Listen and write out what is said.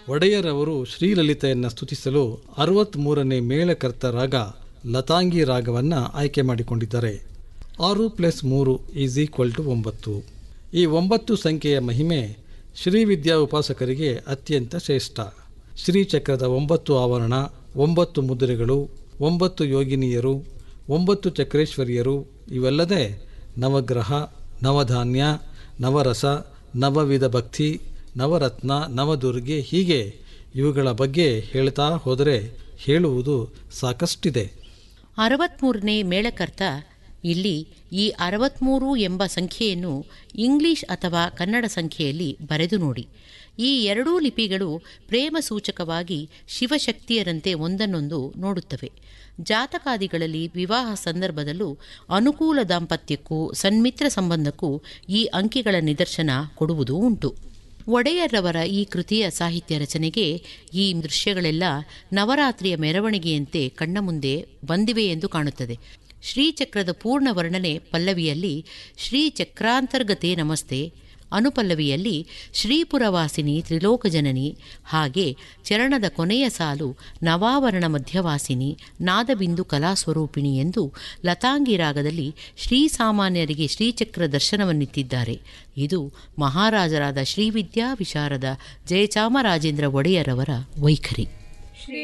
ಒಡೆಯರವರು ಶ್ರೀಲಲಿತೆಯನ್ನು ಸ್ತುತಿಸಲು ಅರವತ್ತ್ಮೂರನೇ ಮೇಳಕರ್ತ ರಾಗ ಲತಾಂಗಿ ರಾಗವನ್ನು ಆಯ್ಕೆ ಮಾಡಿಕೊಂಡಿದ್ದಾರೆ ಆರು ಪ್ಲಸ್ ಮೂರು ಈಸ್ ಈಕ್ವಲ್ ಟು ಒಂಬತ್ತು ಈ ಒಂಬತ್ತು ಸಂಖ್ಯೆಯ ಮಹಿಮೆ ಶ್ರೀವಿದ್ಯಾ ಉಪಾಸಕರಿಗೆ ಅತ್ಯಂತ ಶ್ರೇಷ್ಠ ಶ್ರೀಚಕ್ರದ ಒಂಬತ್ತು ಆವರಣ ಒಂಬತ್ತು ಮುದ್ರೆಗಳು ಒಂಬತ್ತು ಯೋಗಿನಿಯರು ಒಂಬತ್ತು ಚಕ್ರೇಶ್ವರಿಯರು ಇವೆಲ್ಲದೇ ನವಗ್ರಹ ನವಧಾನ್ಯ ನವರಸ ನವವಿಧ ಭಕ್ತಿ ನವರತ್ನ ನವದುರ್ಗೆ ಹೀಗೆ ಇವುಗಳ ಬಗ್ಗೆ ಹೇಳ್ತಾ ಹೋದರೆ ಹೇಳುವುದು ಸಾಕಷ್ಟಿದೆ ಅರವತ್ತ್ಮೂರನೇ ಮೇಳಕರ್ತ ಇಲ್ಲಿ ಈ ಅರವತ್ತ್ಮೂರು ಎಂಬ ಸಂಖ್ಯೆಯನ್ನು ಇಂಗ್ಲಿಷ್ ಅಥವಾ ಕನ್ನಡ ಸಂಖ್ಯೆಯಲ್ಲಿ ಬರೆದು ನೋಡಿ ಈ ಎರಡೂ ಲಿಪಿಗಳು ಪ್ರೇಮ ಸೂಚಕವಾಗಿ ಶಿವಶಕ್ತಿಯರಂತೆ ಒಂದನ್ನೊಂದು ನೋಡುತ್ತವೆ ಜಾತಕಾದಿಗಳಲ್ಲಿ ವಿವಾಹ ಸಂದರ್ಭದಲ್ಲೂ ಅನುಕೂಲ ದಾಂಪತ್ಯಕ್ಕೂ ಸನ್ಮಿತ್ರ ಸಂಬಂಧಕ್ಕೂ ಈ ಅಂಕಿಗಳ ನಿದರ್ಶನ ಕೊಡುವುದೂ ಉಂಟು ಒಡೆಯರ್ರವರ ಈ ಕೃತಿಯ ಸಾಹಿತ್ಯ ರಚನೆಗೆ ಈ ದೃಶ್ಯಗಳೆಲ್ಲ ನವರಾತ್ರಿಯ ಮೆರವಣಿಗೆಯಂತೆ ಕಣ್ಣ ಮುಂದೆ ಬಂದಿವೆ ಎಂದು ಕಾಣುತ್ತದೆ ಶ್ರೀಚಕ್ರದ ಪೂರ್ಣ ವರ್ಣನೆ ಪಲ್ಲವಿಯಲ್ಲಿ ಶ್ರೀಚಕ್ರಾಂತರ್ಗತೆ ನಮಸ್ತೆ ಅನುಪಲ್ಲವಿಯಲ್ಲಿ ಶ್ರೀಪುರವಾಸಿನಿ ತ್ರಿಲೋಕಜನನಿ ಹಾಗೆ ಚರಣದ ಕೊನೆಯ ಸಾಲು ನವಾವರಣ ಮಧ್ಯವಾಸಿನಿ ನಾದಬಿಂದು ಕಲಾಸ್ವರೂಪಿಣಿ ಎಂದು ಲತಾಂಗಿ ರಾಗದಲ್ಲಿ ಶ್ರೀಸಾಮಾನ್ಯರಿಗೆ ಶ್ರೀಚಕ್ರ ದರ್ಶನವನ್ನಿತ್ತಿದ್ದಾರೆ ಇದು ಮಹಾರಾಜರಾದ ಶ್ರೀವಿದ್ಯಾ ವಿಶಾರದ ಜಯಚಾಮರಾಜೇಂದ್ರ ಒಡೆಯರವರ ವೈಖರಿ